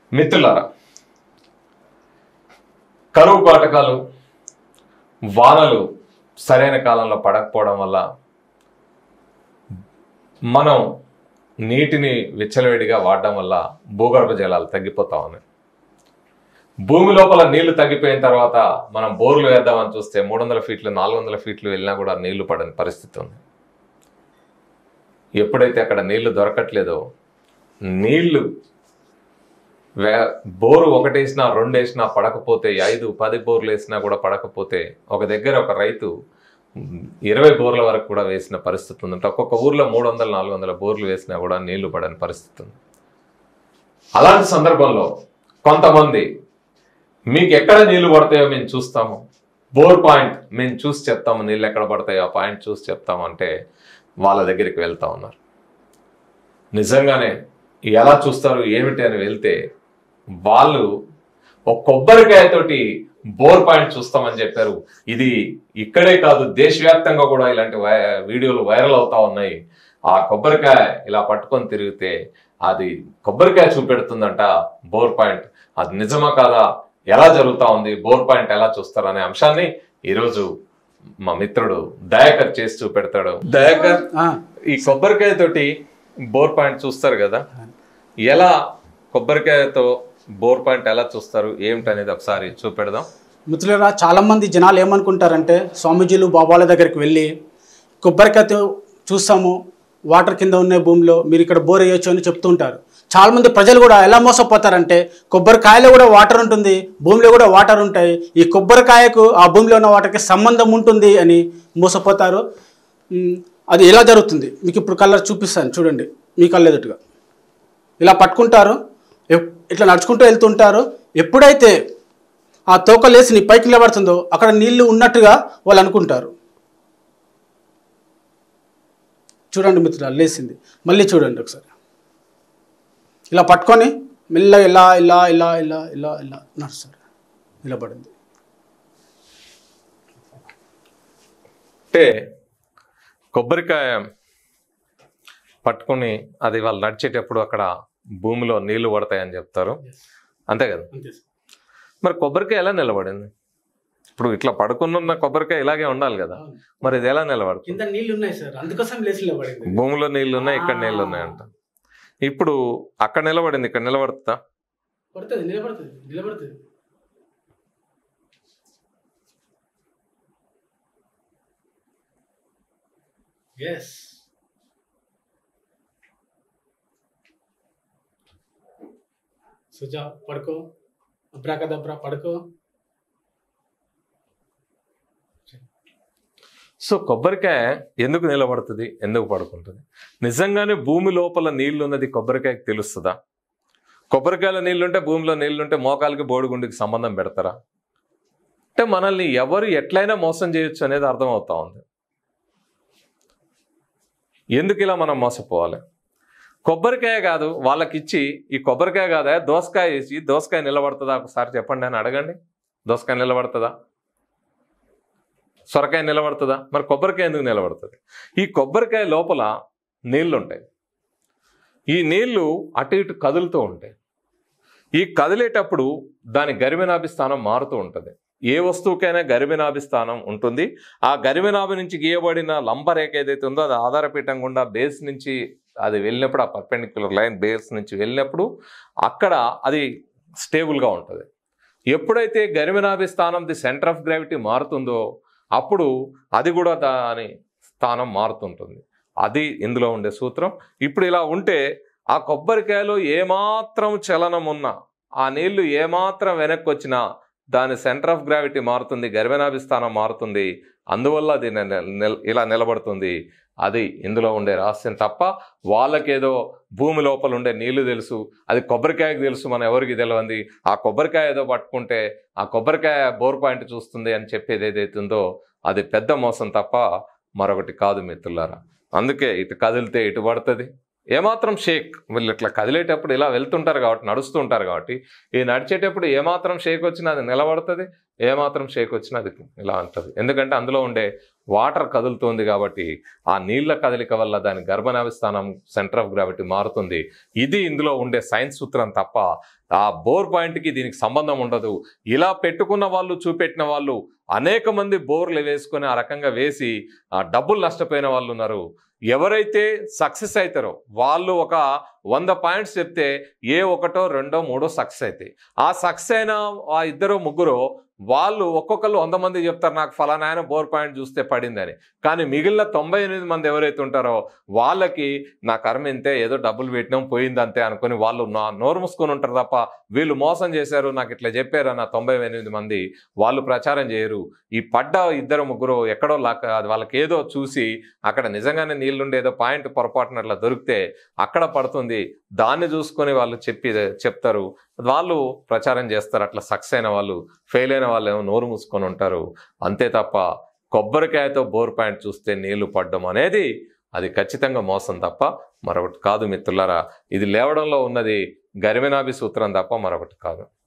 మిత్రులారా కరువు కాటకాలు వానలు సరైన కాలంలో పడకపోవడం వల్ల మనం నీటిని విచ్చలవిడిగా వాడడం వల్ల భూగర్భ జలాలు తగ్గిపోతా ఉన్నాయి భూమి లోపల నీళ్లు తగ్గిపోయిన తర్వాత మనం బోర్లు వేద్దామని చూస్తే మూడు వందల ఫీట్లు నాలుగు వందల ఫీట్లు వెళ్ళినా కూడా నీళ్లు పడని పరిస్థితి ఉంది ఎప్పుడైతే అక్కడ నీళ్లు దొరకట్లేదో నీళ్లు వే బోరు ఒకటి వేసినా రెండు వేసినా పడకపోతే ఐదు పది బోర్లు వేసినా కూడా పడకపోతే ఒక దగ్గర ఒక రైతు ఉమ్, ఇరవై బోర్ల వరకు కూడా వేసిన పరిస్థితి ఉంది అంటే ఒక్కొక్క ఊర్లో మూడు వందల నాలుగు వందల బోర్లు వేసినా కూడా నీళ్లు పడని పరిస్థితి ఉంది అలాంటి సందర్భంలో కొంతమంది మీకు ఎక్కడ నీళ్లు పడతాయో మేము చూస్తాము బోర్ పాయింట్ మేము చూసి చెప్తాము నీళ్ళు ఎక్కడ పడతాయో ఆ పాయింట్ చూసి చెప్తాము అంటే వాళ్ళ దగ్గరికి వెళ్తా ఉన్నారు నిజంగానే ఎలా చూస్తారు ఏమిటి అని వెళ్తే వాళ్ళు ఒక కొబ్బరికాయతోటి బోర్ పాయింట్ చూస్తామని చెప్పారు ఇది ఇక్కడే కాదు దేశవ్యాప్తంగా కూడా ఇలాంటి వై- వీడియోలు వైరల్ అవుతా ఉన్నాయి ఆ కొబ్బరికాయ ఇలా పట్టుకొని తిరిగితే అది కొబ్బరికాయ చూపెడుతుందంట బోర్ పాయింట్ అది నిజమా కాదా ఎలా జరుగుతా ఉంది బోర్ పాయింట్ ఎలా చూస్తారు అనే అంశాన్ని ఈరోజు మా మిత్రుడు దయాకర్ చేసి చూపెడతాడు దయాకర్ ఆ, ఈ కొబ్బరికాయ తోటి బోర్ పాయింట్ చూస్తారు కదా ఎలా కొబ్బరికాయతో బోర్ పాయింట్ ఎలా చూస్తారు ఏమిటనేది ఒకసారి చూపెడదాం మిత్రులారా చాలా మంది జనాలు ఏమనుకుంటారంటే స్వామీజీలు బాబాల దగ్గరికి వెళ్ళి కొబ్బరికాయతో చూస్తాము వాటర్ కింద ఉన్న భూమిలో మీరు ఇక్కడ బోర్ వేయొచ్చు అని చెప్తూ ఉంటారు చాలా మంది ప్రజలు కూడా ఎలా మోసపోతారంటే కొబ్బరికాయలో కూడా వాటర్ ఉంటుంది భూమిలో కూడా వాటర్ ఉంటాయి ఈ కొబ్బరికాయకు ఆ భూమిలో ఉన్న వాటర్కి సంబంధం ఉంటుంది అని మోసపోతారు ఉమ్, అది ఎలా జరుగుతుంది మీకు ఇప్పుడు కలర్ చూపిస్తాను చూడండి మీ కళ్ళు ఎదుటిగా ఇలా పట్టుకుంటారు ఎప్- ఇట్లా నడుచుకుంటూ వెళ్తుంటారు ఎప్పుడైతే ఆ తోక లేచి నీ పైకి నిలబడుతుందో అక్కడ నీళ్లు ఉన్నట్టుగా వాళ్ళు అనుకుంటారు చూడండి మిత్రులు లేచింది మళ్ళీ చూడండి ఒకసారి ఇలా పట్టుకొని మెల్లగా ఇలా ఇలా ఇలా ఇలా ఇలా ఇలా నడుస్తారు నిలబడింది అంటే కొబ్బరికాయ పట్టుకుని అది వాళ్ళు నడిచేటప్పుడు అక్కడ భూమిలో నీళ్లు పడతాయని చెప్తారు అంతే కదా మరి కొబ్బరికాయ ఎలా నిలబడింది ఇప్పుడు ఇట్లా పడుకున్న కొబ్బరికాయ ఇలాగే ఉండాలి కదా మరి ఇది ఎలా నిలబడుతుంది కింద నీళ్లు ఉన్నాయి సార్ అందుకోసం లేచి నిలబడింది భూమిలో నీళ్లు ఉన్నాయి ఇక్కడ నీళ్లు ఉన్నాయంట ఇప్పుడు అక్కడ నిలబడింది ఇక్కడ నిలబడుతుందా పడుతుంది నిలబడుతుంది నిలబడుతుంది ఎస్ సుజా పడుకో అబ్రాకదబ్రా పడుకో సో కొబ్బరికాయ ఎందుకు నిలబడుతుంది ఎందుకు పడుకుంటుంది నిజంగానే భూమి లోపల నీళ్లు ఉన్నది కొబ్బరికాయకి తెలుస్తుందా కొబ్బరికాయలో నీళ్లుంటే భూమిలో నీళ్లుంటే మోకాలకి బోడిగుండికి సంబంధం పెడతారా అంటే మనల్ని ఎవరు ఎట్లయినా మోసం చేయొచ్చు అనేది అర్థమవుతా ఉంది ఎందుకు ఇలా మనం మోసపోవాలి కొబ్బరికాయ కాదు వాళ్ళకిచ్చి ఈ కొబ్బరికాయ కాదా దోసకాయ వేసి దోసకాయ నిలబడుతుందా ఒకసారి చెప్పండి అని అడగండి దోసకాయ నిలబడుతుందా సొరకాయ నిలబడుతుందా మరి కొబ్బరికాయ ఎందుకు నిలబడుతుంది ఈ కొబ్బరికాయ లోపల నీళ్లు ఉంటాయి ఈ నీళ్లు అటు ఇటు కదులుతూ ఉంటాయి ఈ కదిలేటప్పుడు దాని గరిమినాభి స్థానం మారుతూ ఉంటుంది ఏ వస్తువుకైనా గరిమినాభి స్థానం ఉంటుంది ఆ గరిమినాభి నుంచి గీయబడిన లంబరేఖ ఏదైతే ఉందో అది ఆధారపీఠం గుండా బేస్ నుంచి అది వెళ్ళినప్పుడు ఆ పర్పెండిక్యులర్ లైన్ బేస్ నుంచి వెళ్ళినప్పుడు అక్కడ అది స్టేబుల్గా ఉంటుంది ఎప్పుడైతే గరిమినాభి స్థానం ది సెంటర్ ఆఫ్ గ్రావిటీ మారుతుందో అప్పుడు అది కూడా దాని స్థానం మారుతుంటుంది అది ఇందులో ఉండే సూత్రం ఇప్పుడు ఇలా ఉంటే ఆ కొబ్బరికాయలో ఏమాత్రం చలనం ఉన్నా ఆ నీళ్లు ఏమాత్రం వెనక్కి వచ్చినా దాని సెంటర్ ఆఫ్ గ్రావిటీ మారుతుంది గర్భనాభి స్థానం మారుతుంది అందువల్ల అది నిల- నిల- ఇలా నిలబడుతుంది అది ఇందులో ఉండే రహస్యం తప్ప వాళ్ళకేదో భూమి లోపల ఉండే నీళ్లు తెలుసు అది కొబ్బరికాయకు తెలుసు మన ఎవరికి తెలియంది ఆ కొబ్బరికాయ ఏదో పట్టుకుంటే ఆ కొబ్బరికాయ బోర్ పాయింట్ చూస్తుంది అని చెప్పేది ఏదైతే ఉందో అది పెద్ద మోసం తప్ప మరొకటి కాదు మిత్రులారా అందుకే ఇటు కదిలితే ఇటు పడుతుంది ఏమాత్రం షేక్ వీళ్ళు ఇట్లా కదిలేటప్పుడు ఇలా వెళ్తుంటారు కాబట్టి నడుస్తూ ఉంటారు కాబట్టి ఈ నడిచేటప్పుడు ఏమాత్రం షేక్ వచ్చినా అది నిలబడుతుంది ఏమాత్రం షేక్ వచ్చినా అది ఇలా ఉంటుంది ఎందుకంటే అందులో ఉండే వాటర్ కదులుతోంది కాబట్టి ఆ నీళ్ల కదలిక వల్ల దాని గర్భనాభి స్థానం సెంటర్ ఆఫ్ గ్రావిటీ మారుతుంది ఇది ఇందులో ఉండే సైన్స్ సూత్రం తప్ప ఆ బోర్ పాయింట్కి దీనికి సంబంధం ఉండదు ఇలా పెట్టుకున్న వాళ్ళు చూపెట్టిన వాళ్ళు అనేక మంది బోర్లు వేసుకొని ఆ రకంగా వేసి ఆ డబ్బులు నష్టపోయిన వాళ్ళు ఉన్నారు ఎవరైతే సక్సెస్ అవుతారో వాళ్ళు ఒక వంద పాయింట్స్ చెప్తే ఏ ఒకటో రెండో మూడో సక్సెస్ అవుతాయి ఆ సక్సెస్ అయిన ఆ ఇద్దరు ముగ్గురు వాళ్ళు ఒక్కొక్కరు వంద మంది చెప్తారు నాకు ఫలానా ఆయన బోర్ పాయింట్ చూస్తే పడిందని కానీ మిగిలిన తొంభై ఎనిమిది మంది ఎవరైతే ఉంటారో వాళ్ళకి నా కర్మ ఇంతే ఏదో డబ్బులు పెట్టినాం పోయింది అంతే అనుకుని వాళ్ళు నా నోరు మూసుకొని ఉంటారు తప్ప వీళ్ళు మోసం చేశారు నాకు ఇట్లా చెప్పారు అన్న తొంభై ఎనిమిది మంది వాళ్ళు ప్రచారం చేయరు ఈ పడ్డ ఇద్దరు ముగ్గురు ఎక్కడో లాక అది వాళ్ళకి ఏదో చూసి అక్కడ నిజంగానే నీళ్లుండి ఏదో పాయింట్ పొరపాటున అట్లా దొరికితే అక్కడ పడుతుంది దాన్ని చూసుకొని వాళ్ళు చెప్పి చెప్తారు వాళ్ళు ప్రచారం చేస్తారు అట్లా సక్సెస్ అయిన వాళ్ళు ఫెయిల్ అయిన వాళ్ళు ఏమో నోరు మూసుకొని ఉంటారు అంతే తప్ప కొబ్బరికాయతో బోర్ పాయింట్ చూస్తే నీళ్లు పడ్డం అనేది అది ఖచ్చితంగా మోసం తప్ప మరొకటి కాదు మిత్రులారా ఇది లేవడంలో ఉన్నది గరిమెనాభి సూత్రం తప్ప మరొకటి కాదు